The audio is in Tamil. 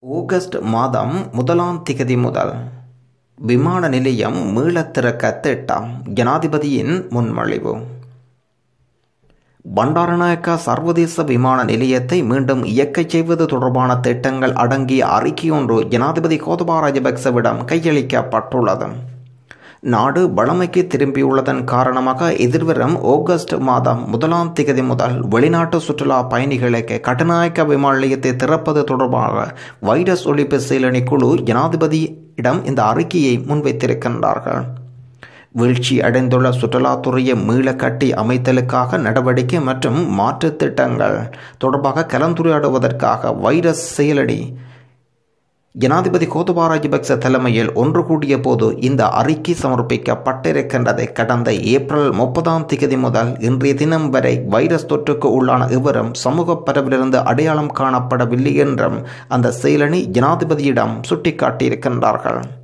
ஆகஸ்ட் மாதம் முதலாம் திகதி முதல் விமான நிலையம் மீளத் திறக்க திட்டம் ஜனாதிபதியின் முன்மொழிவு பண்டாரநாயக்கா சர்வதேச விமான நிலையத்தை மீண்டும் இயக்கச் செய்வது தொடர்பான திட்டங்கள் அடங்கிய அறிக்கையொன்று ஜனாதிபதி கோதபா ராஜபக்சவிடம் கையளிக்கப்பட்டுள்ளது நாடு வளமைக்கு திரும்பியுள்ளதன் காரணமாக எதிர்வரும் ஆகஸ்ட் மாதம் முதலாம் திகதி முதல் வெளிநாட்டு சுற்றுலா பயணிகளுக்கு கட்டுநாயக்க விமான நிலையத்தை திறப்பது தொடர்பாக வைரஸ் ஒழிப்பு செயலணி குழு ஜனாதிபதியிடம் இந்த அறிக்கையை முன்வைத்திருக்கின்றார்கள் வீழ்ச்சி அடைந்துள்ள சுற்றுலாத்துறையை மீள கட்டி அமைத்தலுக்காக நடவடிக்கை மற்றும் மாற்றுத் திட்டங்கள் தொடர்பாக கலந்துரையாடுவதற்காக வைரஸ் செயலடி ஜனாதிபதி கோத்தபா ராஜபக்ச தலைமையில் ஒன்று கூடிய போது இந்த அறிக்கை சமர்ப்பிக்கப்பட்டிருக்கின்றது கடந்த ஏப்ரல் முப்பதாம் திகதி முதல் இன்றைய தினம் வரை வைரஸ் தொற்றுக்கு உள்ளான இவரும் சமூக பரவிலிருந்து அடையாளம் காணப்படவில்லை என்றும் அந்த செயலணி ஜனாதிபதியிடம் சுட்டிக்காட்டியிருக்கின்றார்கள்